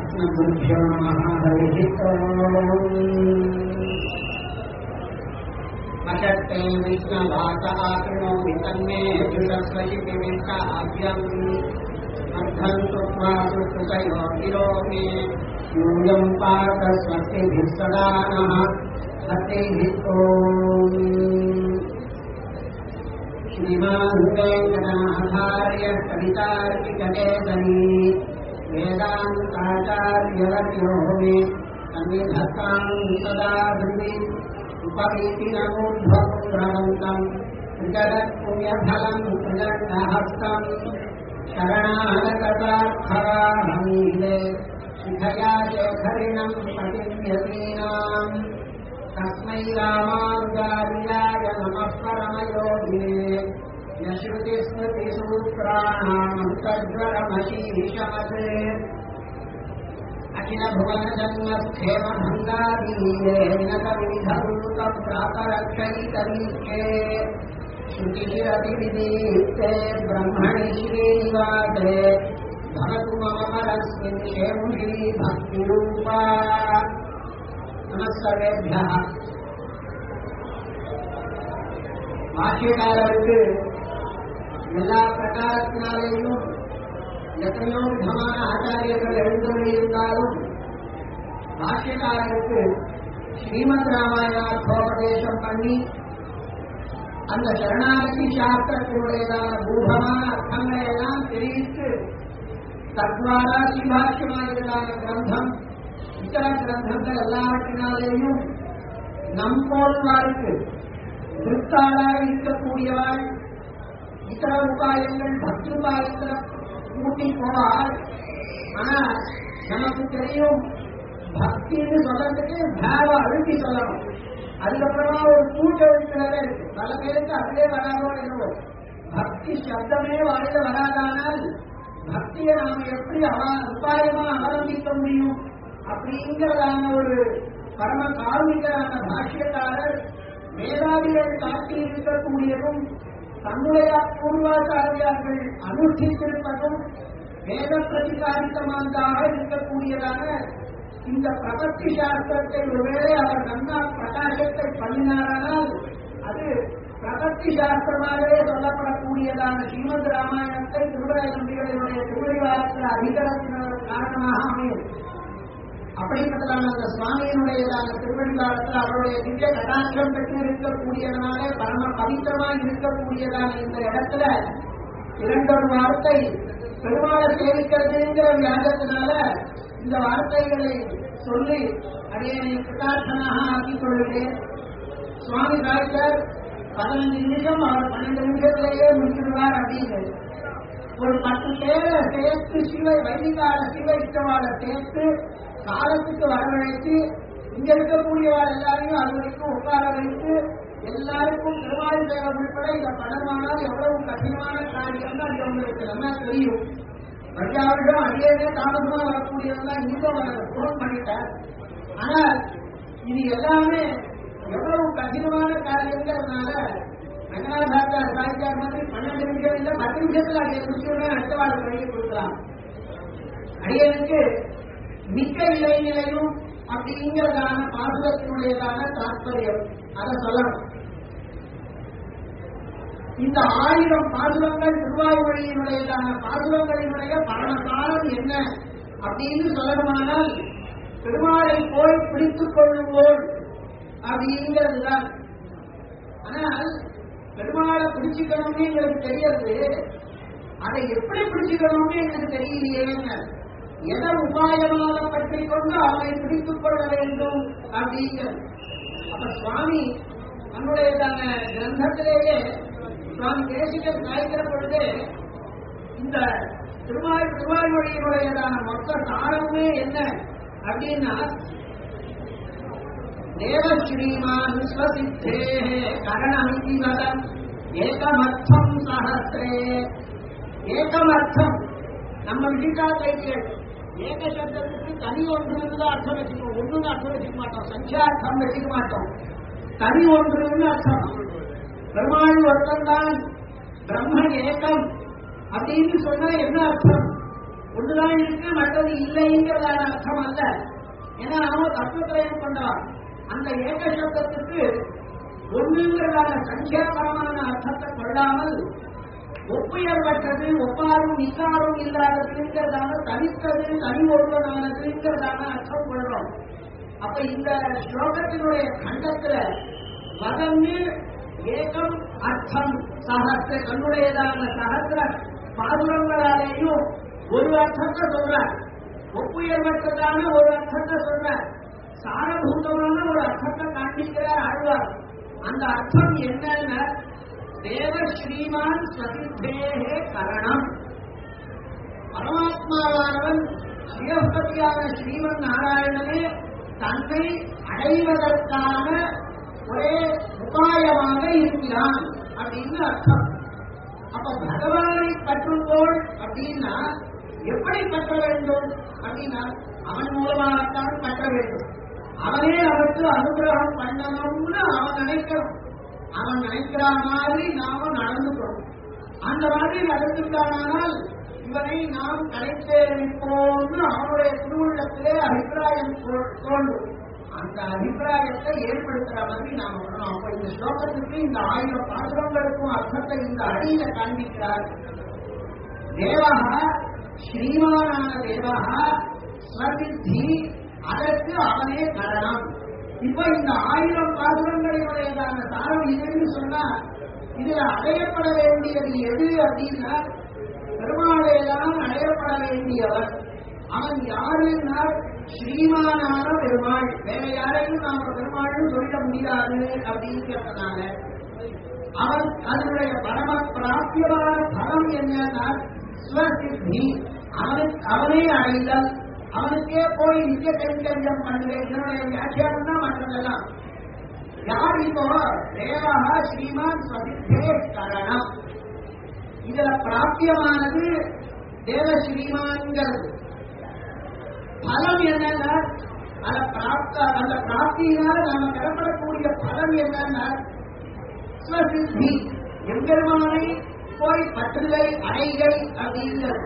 अस्मद्भ्यो नमः हरिः अशक्ते विष्णवास आकृणोमि तन्मे जुषस्वशिपिविष्टाभ्यम् अर्धम् कृत्वा सुकृतयो गिरोमि यूयम् पार्थ स्वस्तिभिः सदा नः हस्तिभिः ॐ श्रीमान् वेङ्कटनाथार्य कवितार्किककेसरी वेदान्ताचार्यवर्यो मे सन्निधत्ताम् सदा हृदि उपवीतिनमूर्ध्वपुत्रवन्तम् त्रिजगत्पुण्यफलम् त्रिजग्नहस्तम् शरणागतार्थराहमीले शिखया शेखरिणम् पतिव्यतीनाम् तस्मै रामानुजार्याय नमः परमयोगिने यश्रुतिस्मृतिसूत्राणामन्तर्ज्वरमशीषमसे अखिलभुवनजन्मस्थेमभङ्गादीयेन कविधभूतप्रातरक्षैतरीके श्रुतिशिरतिविदीप्ते ब्रह्मणि श्रीनिवासे भवतु मम परस्मिन् क्षेमुषी भक्तिरूपा नमः सर्वेभ्यः பாஷ்யக்காரருக்கு எல்லா பிரகாரத்தினாலேயும் எத்தனையோ விதமான ஆச்சாரியர்கள் எழுந்துள்ளிருந்தாலும் பாஷ்யக்காரருக்கு ஸ்ரீமத் ராமாயணார்த்தோபதேசம் பண்ணி அந்த சரணாகதி சாஸ்திரத்தினுடையதான பூதமான அர்த்தங்களை எல்லாம் தெரிவித்து தத்வாரா ஸ்ரீபாஷ்யமானதான கிரந்தம் இத்தர கிரந்தங்கள் எல்லாவற்றினாலேயும் நம் போல்வாருக்கு திருத்தாளாக இருக்கக்கூடியவாள் இதர உபாயங்கள் பக்தி உபாயங்களை கூட்டி போவாள் ஆனா நமக்கு தெரியும் பக்தின்னு சொல்றதுக்கு பாவ அழுத்தி சொல்லணும் அதுக்கப்புறமா ஒரு கூட்ட எழுத்துறதே இருக்கு பல பேருக்கு அதிலே வராதோ என்னவோ பக்தி சப்தமே வாயில வராதானால் பக்தியை நாம எப்படி அவ உபாயமா அவலம்பிக்க முடியும் அப்படிங்கிறதான ஒரு பரம கார்மிகரான பாஷ்யக்காரர் வேதாதிகள் காட்டியிருக்கக்கூடியதும் தன்னுடைய பூர்வாச்சாரியார்கள் அனுஷ்டித்திருப்பதும் வேத பிரதிபாதித்தமானதாக இருக்கக்கூடியதான இந்த பிரபத்தி சாஸ்திரத்தை ஒருவேளை அவர் நன்னா பிரகாசத்தை பண்ணினாரானால் அது பிரபத்தி சாஸ்திரமாகவே சொல்லப்படக்கூடியதான ஸ்ரீமத் ராமாயணத்தை திருவிழா நம்பிகளுடைய திருவடிவாரத்தில் அதிகரத்தின காரணமாக அமையும் அப்படிப்பட்டதான அந்த சுவாமியினுடையதான திருவடிவாரத்தில் அவருடைய திவ்ய கடாட்சம் பெற்று இருக்கக்கூடியதனால பரம பவித்திரமாக இருக்கக்கூடியதான இந்த இடத்துல இரண்டொரு வார்த்தை பெருமாளை சேவிக்கிறதுங்கிற வியாஜத்தினால இந்த வார்த்தைகளை சொல்லி அதையை கிருதார்த்தனாக ஆக்கிக் கொள்கிறேன் சுவாமி டாக்டர் பதினஞ்சு நிமிஷம் அவர் பன்னெண்டு நிமிஷத்திலேயே முடிச்சிடுவார் அப்படின்னு ஒரு பத்து பேரை சேர்த்து சிவ வைதிகால சிவ இஷ்டவாளை சேர்த்து காலத்துக்கு வரவழைத்து இங்க இருக்கக்கூடியவாள் எல்லாரையும் அது வரைக்கும் உட்கார வைத்து எல்லாருக்கும் திருவாயு சேவை உட்பட இந்த பணமானால் எவ்வளவு கடினமான காரியம் அது உங்களுக்கு நல்லா தெரியும் பிரஜாவிடம் அடியவே தாமதமா வரக்கூடியவங்க இங்க போன் பண்ணிட்டார் ஆனால் இது எல்லாமே எவ்வளவு கடினமான காரியங்கிறதுனால ரங்கநாதாச்சார சாய்க்கார் மாதிரி பன்னெண்டு நிமிஷம் இல்ல பத்து நிமிஷத்துல அடியை முடிச்சுடனே அடுத்த வாழ்க்கை வழியை கொடுக்கலாம் அடியனுக்கு மிக்க இலைநிலையும் அப்படிங்கிறதான பாசுரத்தினுடையதான தாற்பயம் அதை சொல்லணும் இந்த ஆயிரம் பாசுரங்கள் திருவாயுமொழியினுடையதான பாசுரங்களினுடைய பரமகாலம் என்ன அப்படின்னு சொல்லணுமானால் பெருமாளை போய் பிடித்துக் கொள்ளுவோம் அப்படிங்கிறது தான் ஆனால் பெருமாளை பிடிச்சுக்கணும்னு எங்களுக்கு தெரியறது அதை எப்படி பிடிச்சுக்கணும்னு எனக்கு தெரியலையேங்க எதை உபாயமாக பற்றி கொண்டு அவனை பிடித்துக் கொள்ள வேண்டும் அப்படிங்கிறது அப்ப சுவாமி நம்முடைய கிரந்தத்திலேயே சுவாமி தேசிகர் காய்க்கிற பொழுது இந்த திருமால் திருவாய்மொழியினுடையதான மொத்த சாரமே என்ன அப்படின்னா தேவஸ்ரீமான் ஸ்வசித்தே கரணமிதி வதம் ஏகமர்த்தம் சஹசிரே ஏகமர்த்தம் நம்ம விழிக்கா கைகள் ஏக சப்தத்துக்கு தனி ஒன்றுன்னு அர்த்தம் வச்சுக்கணும் ஒண்ணுன்னு அர்த்தம் வச்சுக்க மாட்டோம் சங்கியார்த்தம் வச்சுக்க மாட்டோம் தனி ஒன்றுன்னு அர்த்தம் பெருமாள் ஒருத்தன் தான் பிரம்மன் ஏகம் அப்படின்னு சொன்னா என்ன அர்த்தம் ஒன்றுதான் இருக்கு மற்றது இல்லைங்கிறதான அர்த்தம் அல்ல ஏன்னா அவன் தத்துவத்திரையும் கொண்டவன் அந்த ஏக சப்தத்துக்கு ஒண்ணுங்கிறதான சங்கியாபரமான அர்த்தத்தை கொள்ளாமல் ஒப்புயர்வற்றது ஒப்பாரும் நிசாரும் இல்லாததுங்கிறதான தனித்தது தனி ஒருவனானதுங்கிறதான அர்த்தம் கொள்றோம் அப்ப இந்த ஸ்லோகத்தினுடைய கண்டத்துல வதன்னு ஏகம் அர்த்தம் சகஸ்ர தன்னுடையதான சகஸ்ர பாதுரங்களாலேயும் ஒரு அர்த்தத்தை சொல்றார் ஒப்புயர்வற்றதான ஒரு அர்த்தத்தை சொல்றார் சாரபூதமான ஒரு அர்த்தத்தை காண்பிக்கிறார் ஆழ்வார் அந்த அர்த்தம் என்னன்னா தேவ ஸ்ரீமான் ஸ்வசித்தேகே கரணம் பரமாத்மாவானவன் சிவபதியான ஸ்ரீமன் நாராயணனே தன்னை அடைவதற்கான ஒரே உபாயமாக இருக்கிறான் அப்படின்னு அர்த்தம் அப்ப பகவானை பற்றுவோள் அப்படின்னா எப்படி பற்ற வேண்டும் அப்படின்னா அவன் மூலமாகத்தான் பற்ற வேண்டும் அவனே அவருக்கு அனுகிரகம் பண்ணணும்னு அவன் நினைக்கணும் அவன் நினைக்கிற மாதிரி நாம நடந்துக்கணும் அந்த மாதிரி நடந்துட்டானால் இவனை நாம் கலைத்தேரிப்போம்னு அவனுடைய திருவுள்ளத்திலே அபிப்பிராயம் தோ- தோன்றும் அந்த அபிப்பிராயத்தை ஏற்படுத்துற மாதிரி நாம பண்ணணும் அப்ப இந்த ஸ்லோகத்துக்கு இந்த ஆயிரம் பாசுரங்களுக்கும் அர்த்தத்தை இந்த அடியில காண்பிக்கிறார் தேவகா ஸ்ரீமானான தேவகா ஸ்வசித்தி அதற்கு அவனே காரணம் இப்ப இந்த ஆயிரம் பாசுரங்களினுடையதான சாரம் இதுன்னு சொன்னா இதுல அடையப்பட வேண்டியது எது அப்படின்னா பெருமாளையெல்லாம் அடையப்பட வேண்டியவன் அவன் யாருன்னா ஸ்ரீமானான பெருமாள் வேற யாரையும் நாம பெருமாள்னு சொல்ல முடியாது அப்படிங்கிறதுனால அவன் அதனுடைய பரம பிராபியமான பலம் என்னன்னா ஸ்வசித்தி அவனுக்கு அவனே அடைதல் அவனுக்கே போய் நித்திய கைங்கரியம் பண்ணுவேன் என்னுடைய வியாக்கியானம் தான் மற்றதெல்லாம் யார் இப்போ தேவா ஸ்ரீமான் ஸ்வசித்தே கரணம் இதுல பிராபியமானது தேவ ஸ்ரீமான்கிறது பலம் என்னன்னா அந்த பிராப்த அந்த பிராப்தியினால நாம பெறப்படக்கூடிய பலம் என்னன்னா ஸ்வசித்தி எம்பெருமானை போய் பற்றுதலை அடைகள் அப்படிங்கிறது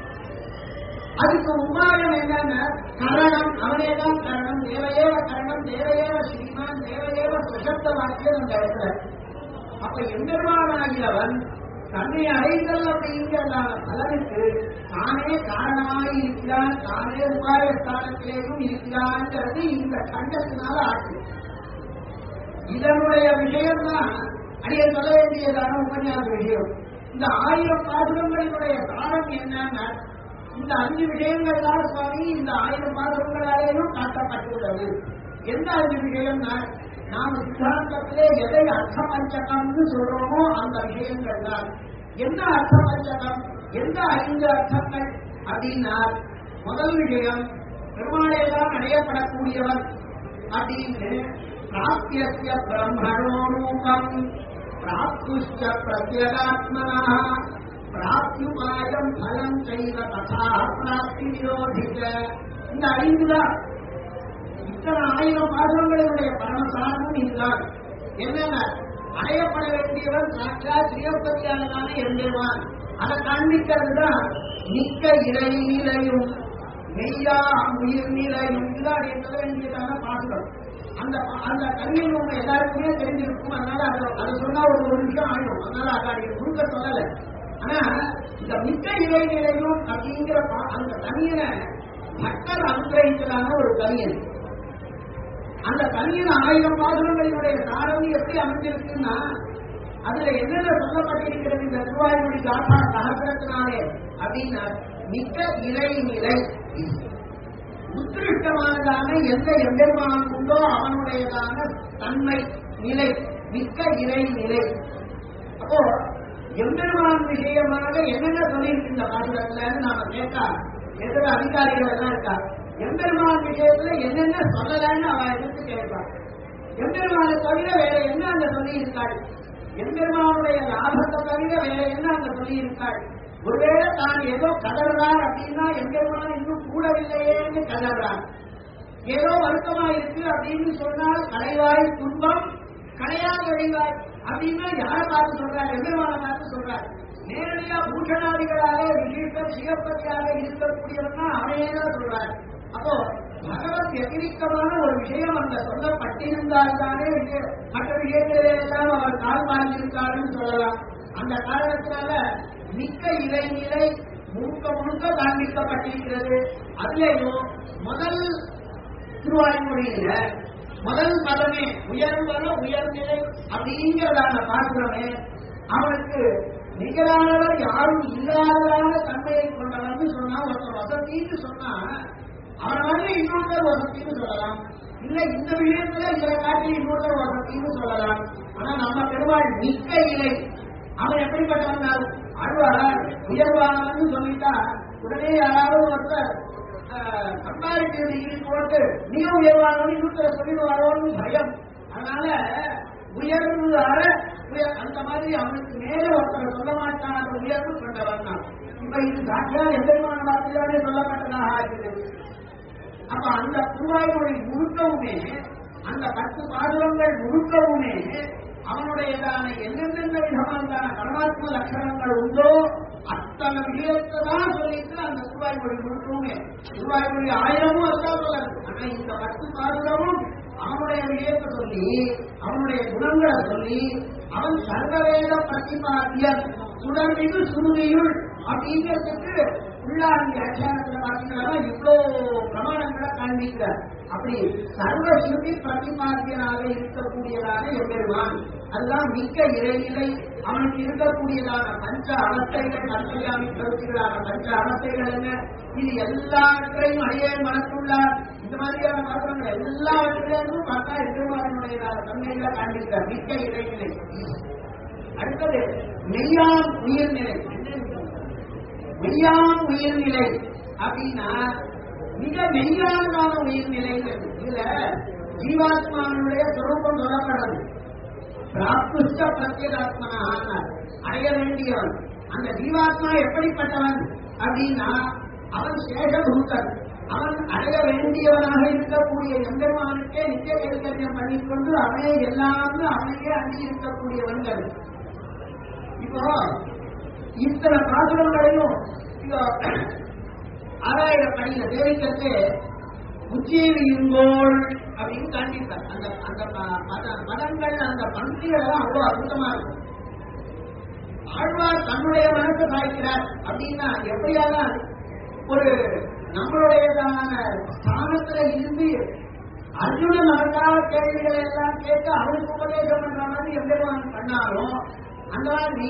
அதுக்கு உபாயம் என்னன்னா கரணம் அவனேதான் கரணம் தேவையேவ கரணம் தேவையேவ ஸ்ரீமான் தேவையேவ சுசப்த வாக்கியம் அந்த இடத்துல அப்ப எம்பெருமானாகிறவன் தன்னை அடைதல் அப்படிங்கிறதான பலனுக்கு தானே காரணமாய் இருக்கிறான் தானே உபாய ஸ்தானத்திலேயும் இருக்கிறான்ங்கிறது இந்த கண்டத்தினால ஆச்சு இதனுடைய விஷயம்தான் அடிய சொல்ல வேண்டியதான உபன்யாச விஷயம் இந்த ஆயிரம் பாசுரங்களினுடைய காரணம் என்னன்னா இந்த அஞ்சு விஷயங்கள் தான் சுவாமி இந்த ஆயிரம் பாசுரங்களாலேயும் காட்டப்பட்டுள்ளது எந்த அஞ்சு விஷயம்னா நாம் சித்தாந்தத்திலே எதை அர்த்த பஞ்சகம்னு சொல்றோமோ அந்த விஷயங்கள் தான் என்ன அர்த்த பஞ்சகம் எந்த ஐந்து அர்த்தங்கள் அப்படின்னா முதல் விஷயம் பெருமாளேதான் அடையப்படக்கூடியவன் அப்படின்னு பிராப்திய பிரம்மணோ ரூபம் பிராப்துஷ்ட பிரத்யகாத்மனா பிராப்தியுபாயம் பலம் செய்த ததா பிராப்தி விரோதிக இந்த ஐந்து தான் இத்தனை ஆயிரம் பாசங்களினுடைய பரமசாரமும் இதுதான் என்னென்ன அடையப்பட வேண்டியவன் சாட்சா ஸ்ரீயப்பதியானதான எம்பெருமான் அதை காண்பிக்கிறது தான் மிக்க இறை நிலையும் மெய்யா உயிர் நிலையும் இதுதான் சொல்ல வேண்டியதான பாசுரம் அந்த அந்த கல்வியில் உங்க எல்லாருக்குமே தெரிஞ்சிருக்கும் அதனால அதை அதை சொன்னா ஒரு ஒரு நிமிஷம் ஆயிடும் அதனால அதை குறுக்க சொல்லல ஆனா இந்த மிக்க இறை நிலையும் அப்படிங்கிற பா- அந்த தனியனை மக்கள் அனுகிரகித்ததான ஒரு தனியன் அந்த தனியன் ஆயிரம் பாசுரங்களினுடைய சாரம் எப்படி அமைஞ்சிருக்குன்னா அதுல என்னென்ன சொல்லப்பட்டிருக்கிறது இந்த திருவாய்மொழி காசா சகசிரத்தினாலே அப்படின்னா மிக்க இறை நிலை உத்கிருஷ்டமானதான எந்த எம்பெருமான் உண்டோ அவனுடையதான தன்மை நிலை மிக்க இறை நிலை அப்போ எம்பெருமான் விஷயமாக என்னென்ன சொல்லியிருக்கு இந்த பாசுரத்துலன்னு நாம கேட்டா எதிர அதிகாரிகள் எல்லாம் இருக்கா எம்பெருமான் விஷயத்துல என்னென்ன சொல்லலன்னு அவ எடுத்து கேட்பான் எம்பெருமானை தவிர வேற என்ன அங்க சொல்லி இருக்காள் எம்பெருமானுடைய லாபத்தை தவிர வேற என்ன அங்க சொல்லி இருக்காள் ஒருவேளை தான் ஏதோ கதறார் அப்படின்னா எம்பெருமான் இன்னும் கூடவில்லையேன்னு கதறார் ஏதோ வருத்தமா இருக்கு அப்படின்னு சொன்னால் கலைவாய் துன்பம் கலையாத வழிவாய் அப்படின்னா யாரை பார்த்து சொல்றார் எம்பெருமானை பார்த்து சொல்றார் நேரடியா பூஷணாதிகளாக விசேஷ சிவப்பதியாக இருக்கக்கூடியவன்னா அவனே தான் சொல்றார் அப்போ பகவத் எதிரிக்கமான ஒரு விஷயம் அந்த சொல்லப்பட்டிருந்தால் தானே விஷய- மற்ற விஷயங்களிலே எல்லாம் அவர் கால் பாய்ந்திருக்காருன்னு சொல்லலாம் அந்த காரணத்தினால மிக்க இறைநிலை முழுக்க முழுக்க காண்பிக்கப்பட்டிருக்கிறது அதுலேயும் முதல் திருவாய்மொழியில முதல் பதமே உயர்வன உயர்நிலை அப்படிங்கிறதான பாசுரமே அவனுக்கு நிகரானவர் யாரும் இல்லாததான தன்மையை கொண்டவன் சொன்னா ஒருத்தர் வசத்தின்னு சொன்னா அவன் மாதிரி இன்னொருத்தர் வசத்தின்னு சொல்லலாம் இல்ல இந்த விஷயத்துல இவரை காட்டி இன்னொருத்தர் வசத்தின்னு சொல்லலாம் ஆனா நம்ம பெருமாள் மிக்க இலை அவன் எப்படிப்பட்டவன் அழுவார் உயர்வானவன் சொல்லிட்டா உடனே யாராவது ஒருத்தர் கம்பாரிட்டிவ் டிகிரி போட்டு மிக உயர்வானவன் இன்னொருத்தர் சொல்லிடுவாரோன்னு பயம் அதனால உயர்வு அற உயர் அந்த மாதிரி அவனுக்கு மேல ஒருத்தர் சொல்ல மாட்டான் அந்த உயர்வு கொண்டவன் தான் இப்ப இது சாட்சியா எம்பெருமான வார்த்தையோட சொல்லப்பட்டதாக ஆகிறது அப்ப அந்த திருவாய்மொழி முழுக்கவுமே அந்த பத்து பாசுரங்கள் முழுக்கவுமே அவனுடையதான எந்தெந்த விதமான பரமாத்ம லட்சணங்கள் உண்டோ அத்தனை விஷயத்தை தான் சொல்லிட்டு அந்த திருவாய்மொழி முழுக்கவுமே திருவாய்மொழி ஆயிரமும் அதுதான் சொல்லாது ஆனா இந்த பத்து பாசுரமும் அவனுடைய விஷயத்தை சொல்லி அவனுடைய குணங்களை சொல்லி அவன் சர்வவேத பிரதிபாத்தியன் சுடர்மிகு சுருதியுள் அப்படிங்கிறதுக்கு உள்ளாங்க வியாக்கியானத்துல பாத்தீங்கன்னா இவ்வளோ பிரமாணங்களை காண்பிக்கிறார் அப்படி சர்வ ஸ்ருதி பிரதிபாத்தியனாக இருக்கக்கூடியதான எம்பெருமான் அதுதான் மிக்க இறைநிலை அவனுக்கு இருக்கக்கூடியதான பஞ்ச அவஸ்தைகள் கற்பனையாமி கருத்துகளான பஞ்ச அவஸ்தைகள் என்ன இது எல்லாவற்றையும் அடைய மனத்துள்ளார் இந்த மாதிரியான பாத்திரங்கள் எல்லாவற்றிலும் பார்த்தா எம்பெருமானுடையதான தன்மைகளை காண்பிக்கிறார் மிக்க இறைநிலை அடுத்தது மெய்யான் உயிர்நிலை மெய்யான் உயிர்நிலை அப்படின்னா மிக மெய்யானதான உயிர்நிலை இதுல ஜீவாத்மானுடைய சொரூபம் சொல்லப்படுறது பிராப்துஷ்ட பிரத்யேகாத்மனா அடைய வேண்டியவன் அந்த ஜீவாத்மா எப்படிப்பட்டவன் அப்படின்னா அவன் சேஷபூதன் அவன் அடைய வேண்டியவனாக இருக்கக்கூடிய எம்பெருமானுக்கே நித்திய கைங்கரியம் பண்ணிக்கொண்டு அவனே எல்லாம் அவனையே அண்டி இருக்கக்கூடியவன்கள் இப்போ இத்தனை பாசுரங்களையும் இதோ ஆறாயிர பணியில சேவிக்கிறது உச்சியில் இருங்கோள் அப்படின்னு காண்பித்தார் அந்த அந்த ப- பத- பதங்கள் அந்த பந்திகள் எல்லாம் அவ்வளவு அற்புதமா இருக்கும் ஆழ்வார் தன்னுடைய மனசை சாய்க்கிறார் அப்படின்னா எப்படியாக ஒரு நம்மளுடையதான ஸ்தானத்துல இருந்து அர்ஜுனன் நமக்காக கேள்விகளை எல்லாம் கேட்டு அவனுக்கு உபதேசம் பண்ற மாதிரி எம்பெருமான் பண்ணாலும் அந்த மாதிரி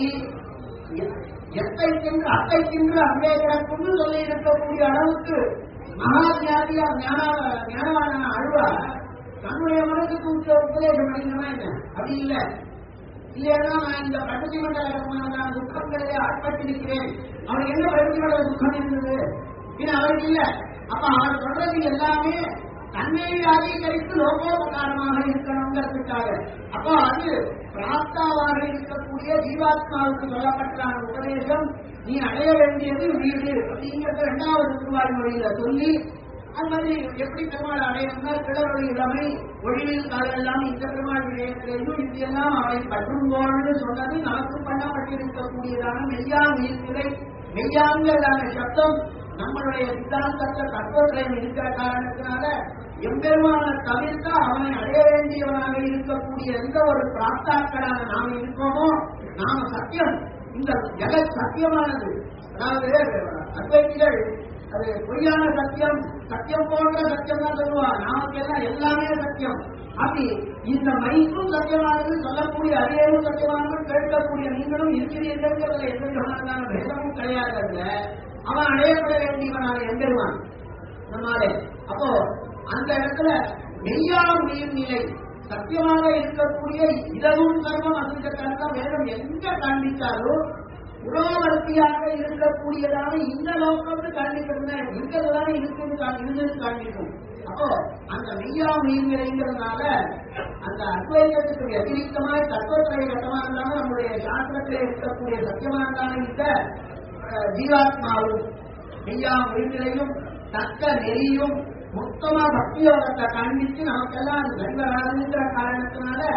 எ- எத்தை தின்று அத்தை தின்று அங்கே கிடக்கும்னு சொல்லி இருக்கக்கூடிய அளவுக்கு மகா ஞானியா ஞான ஞானவான அழுவா தன்னுடைய மனசுக்கு உச்ச உபதேசம் பண்ணிக்கணுமா என்ன அப்படி இல்ல இல்லையா நான் இந்த பிரகதி மண்டல துக்கங்களை ஆட்பட்டிருக்கிறேன் அவனுக்கு என்ன பிரகதி மண்டல துக்கம் இருந்தது இது அவருக்கு இல்ல அப்ப அவர் சொல்றது எல்லாமே தன்னை அதிகரித்து லோகோபகாரமாக இருக்கணுங்கிறதுக்காக அப்போ அது பிராப்தாவாக இருக்கக்கூடிய ஜீவாத்மாவுக்கு சொல்லப்பட்டான உபதேசம் நீ அடைய வேண்டியது வீடு அப்படிங்கிறத இரண்டாவது திருவாய் மொழியில சொல்லி அது மாதிரி எப்படி பெருமாள் அடையணும்னா கிழவழி இளமை ஒளிவில் காலெல்லாம் இந்த பெருமாள் விடயத்திலேயும் இது எல்லாம் அவை பற்றுங்கோள்னு சொன்னது நமக்கு பண்ணப்பட்டிருக்கக்கூடியதான மெய்யா உயிர்நிலை மெய்யாங்கிறதான சப்தம் நம்மளுடைய சித்தாந்தத்தை தத்துவத்திலையும் இருக்கிற காரணத்தினால எம்பெருமான தவிர்த்து அவனை அடைய வேண்டியவனாக இருக்கக்கூடிய எந்த ஒரு பிராப்தாக்களான நாம் இருக்கோமோ நாம சத்தியம் இந்த ஜெகத் சத்தியமானது அதாவது அத்வைதிகள் அது பொய்யான சத்தியம் சத்தியம் போன்ற சத்தியம் தான் சொல்லுவாங்க நமக்கெல்லாம் எல்லாமே சத்தியம் அப்படி இந்த மைக்கும் சத்தியமானது சொல்லக்கூடிய அறியவும் சத்தியமானது கேட்கக்கூடிய நீங்களும் இருக்கிறீர்கள் எந்த விதமான பேதமும் கிடையாது அதுல. அவன் அடையப்பட வேண்டியவனான எம்பெருமான் நம்மாலே அப்போ அந்த இடத்துல மெய்யா உயிர்நிலை சத்தியமாக இருக்கக்கூடிய இதவும் சர்வம் அசுத்தக்கான வேதம் எங்க காண்பித்தாலும் உலகவர்த்தியாக இருக்கக்கூடியதான இந்த லோகம்னு காண்பிக்கிறது இருக்கிறதான இருக்குன்னு கா- இருந்தது காண்பிக்கும் அப்போ அந்த மெய்யா உயிர்நிலைங்கிறதுனால அந்த அத்வைதத்துக்கு வத்திரிகமாய் தத்துவத்திரை கட்டமா இல்லாம நம்முடைய சாஸ்திரத்திலே இருக்கக்கூடிய சத்தியமானதான இந்த அஹ், ஜீவாத்மாவும் மெய்யா உயிர்நிலையும் தக்க நெறியும் மொத்தமா பக்தி யோகத்தை காண்பித்து நமக்கெல்லாம் அது கண்வராதுங்கிற காரணத்தினால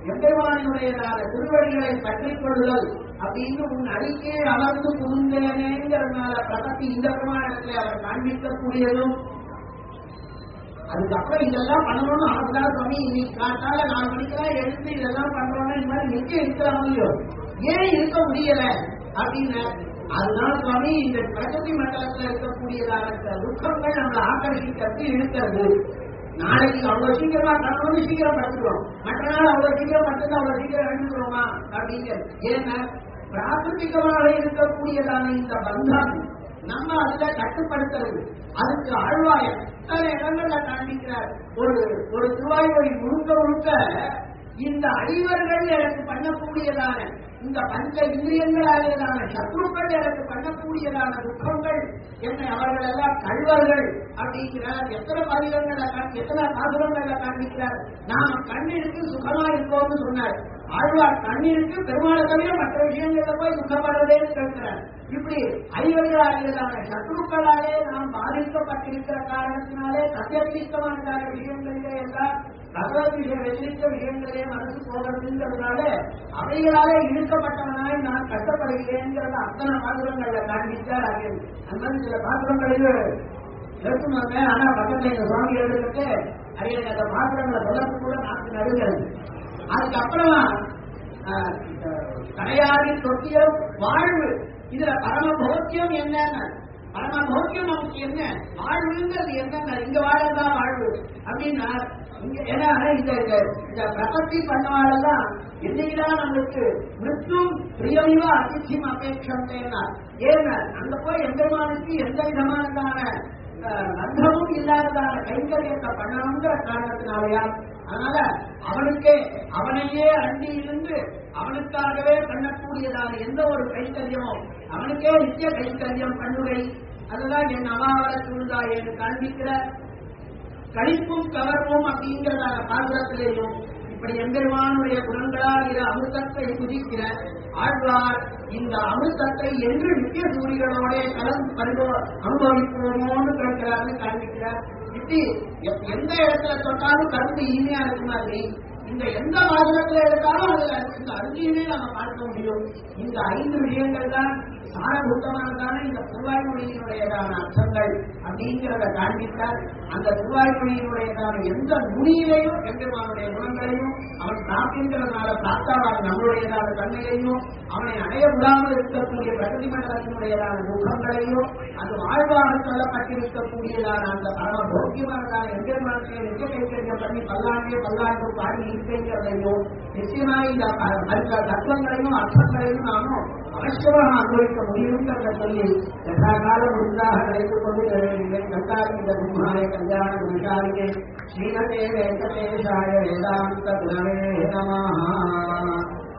எம்பெருமானுடையதான திருவடிகளை பற்றிக் கொள்ளுதல் அப்படின்னு உன் அடிக்கே அமர்ந்து புகுந்தேனேங்கிறதுனால பிரபத்தி இந்த பிரமாணத்துல அவர் காண்பிக்கக்கூடியதும் அதுக்கப்புறம் இதெல்லாம் பண்ணணும்னு அவர்தான் சுவாமி இன்னைக்கு காட்டால நாலு மணிக்கெல்லாம் எழுந்து இதெல்லாம் பண்றோம்னா இந்த மாதிரி நிச்சயம் இருக்கிறாங்க இல்லையோ ஏன் இருக்க முடியல அப்படின்னு அதனால சுவாமி இந்த பிரகதி மண்டலத்துல இருக்கக்கூடியதான இந்த துக்கங்கள் நம்மளை ஆக்கர்ஷிக்கிறது இழுக்கிறது நாளைக்கு அவ்வளவு சீக்கிரமா கணவனு சீக்கிரம் படுத்துக்கிறோம் மற்ற நாள் அவ்வளவு சீக்கிரம் படுத்து அவ்வளவு சீக்கிரம் எழுந்துக்கிறோமா அப்படிங்கிறது ஏன்னா பிராகிருத்திகமாக இருக்கக்கூடியதான இந்த பந்தம் நம்ம அதுல கட்டுப்படுத்துறது அதுக்கு ஆழ்வாய பல இடங்கள்ல காண்பிக்கிறார் ஒரு ஒரு திருவாய்மொழி முழுக்க முழுக்க இந்த அடிவர்கள் எனக்கு பண்ணக்கூடியதான இந்த பஞ்ச இந்திரியங்களாலேதான சத்ருக்கள் எனக்கு பண்ணக்கூடியதான துக்கங்கள் என்னை அவர்கள் எல்லாம் கழ்வர்கள் அப்படிங்கிறார் எத்தனை பதிகங்களை காண்பி எத்தனை பாசுரங்கள்ல காண்பிக்கிறார் நாம கண்ணிற்கு சுகமா இருக்கோம்னு சொன்னார் ஆழ்வார் கண்ணிற்கு பெருமாளை தவிர மற்ற விஷயங்கள்ல போய் துக்கப்படுறதேன்னு கேட்கிறார் இப்படி ஐவர்களாகியதான சத்ருக்களாலே நாம் பாதிக்கப்பட்டிருக்கிற காரணத்தினாலே சத்தியத்தீர்த்தமான விஷயங்களிலே எல்லாம் பகவத் விஷய வெற்றிக்க விஷயங்களே மனசு போகிறதுங்கிறதுனால அவைகளாலே இழுக்கப்பட்டவனாய் நான் கஷ்டப்படுகிறேங்கிறத அத்தனை பாசுரங்கள்ல காண்பித்தார் அது அந்த மாதிரி சில பாசுரங்களில் எடுத்துனாங்க ஆனா பக்கத்துல எங்க சுவாமி எழுதுக்கு அது எனக்கு அந்த பாசுரங்களை சொல்லறது கூட நாக்கு நடுகிறது அதுக்கப்புறமா ஆஹ், இந்த கடையாடி தொட்டியம் வாழ்வு இதுல பரம போக்கியம் என்னன்னு பரம போக்கியம் நமக்கு என்ன வாழ்வுங்கிறது என்னங்க இங்க வாழதான் வாழ்வு அப்படின்னா இங்க ஏன்னா இந்த இந்த- இந்த பிரபத்தி பண்ணவாழெல்லாம் என்னைக்குதான் நம்மளுக்கு மிருத்தும் பிரியமிவா அதிர்ச்சியம் அபேட்சம் ஏன்னா அங்க போய் எம்பெருமானுக்கு எந்த விதமானதான அஹ், பந்தமும் இல்லாததான கைங்கரியத்தை பண்ணணுங்கிற காரணத்தினாலயா அதனால அவனுக்கே அவனையே அண்டி இருந்து அவனுக்காகவே பண்ணக்கூடியதான எந்த ஒரு கைத்தரியமோ அவனுக்கே நித்திய கைத்தரியம் பண்ணுகை அதுதான் என் அவாவர சூழ்ந்தா என்று காண்பிக்கிற கழிப்பும் கவர்வும் அப்படிங்கிறதான பாசுரத்திலேயும் இப்படி எம்பெருமானுடைய குணங்களால் இரு அமிர்தத்தை குதிக்கிற ஆழ்வார் இந்த அமிர்தத்தை என்று நித்திய சூரிகளோட கலந்து பருவ அனுபவிப்போமோன்னு கேட்கிறார்னு காண்பிக்கிறார் இப்படி எ- எந்த இடத்துல தொட்டாலும் கருத்து இனிமையா இருக்கு மாதிரி இந்த எந்த வாசகத்துல எடுத்தாலும் அதுல இந்த அருமையுமே நம்ம பார்க்க முடியும் இந்த ஐந்து விஷயங்கள் தான் சாரபூத்தமானதான இந்த திருவாய்மொழியினுடையதான அர்த்தங்கள் அப்படிங்கிறத காண்பித்தார் அந்த திருவாய்மொழியினுடையதான எந்த நுனியிலையும் எம்பெருமானுடைய குணங்களையும் அவன் பிராப்திங்கிறதுனால பிராப்தாவான நம்மளுடையதான தன்மையையும் அவனை அடைய விடாமல் இருக்கக்கூடிய பிரகதி மண்டலத்தினுடையதான முகங்களையும் அது வாழ்வாக சொல்லப்பட்டிருக்கக்கூடியதான அந்த பரம போக்கியமானதான எம்பெருமானத்தை நித்திய கைத்தறியம் பண்ணி பல்லாண்டே பல்லாண்டு பாடி இருக்கிறதையும் நிச்சயமாக இந்த ப- மற்ற தத்துவங்களையும் அர்த்தங்களையும் நாமும் அவசியமாக அனுபவிக்க முடியுங்கிறத சொல்லி யதா காலம் உண்டாக நினைத்துக் கொண்டு நிறைவேறினேன் கண்டாகின்ற குமாரே கல்யாண குருஷாரிகே ஸ்ரீமதே வெங்கடேஷாய வேதாந்த குணவே நமஹா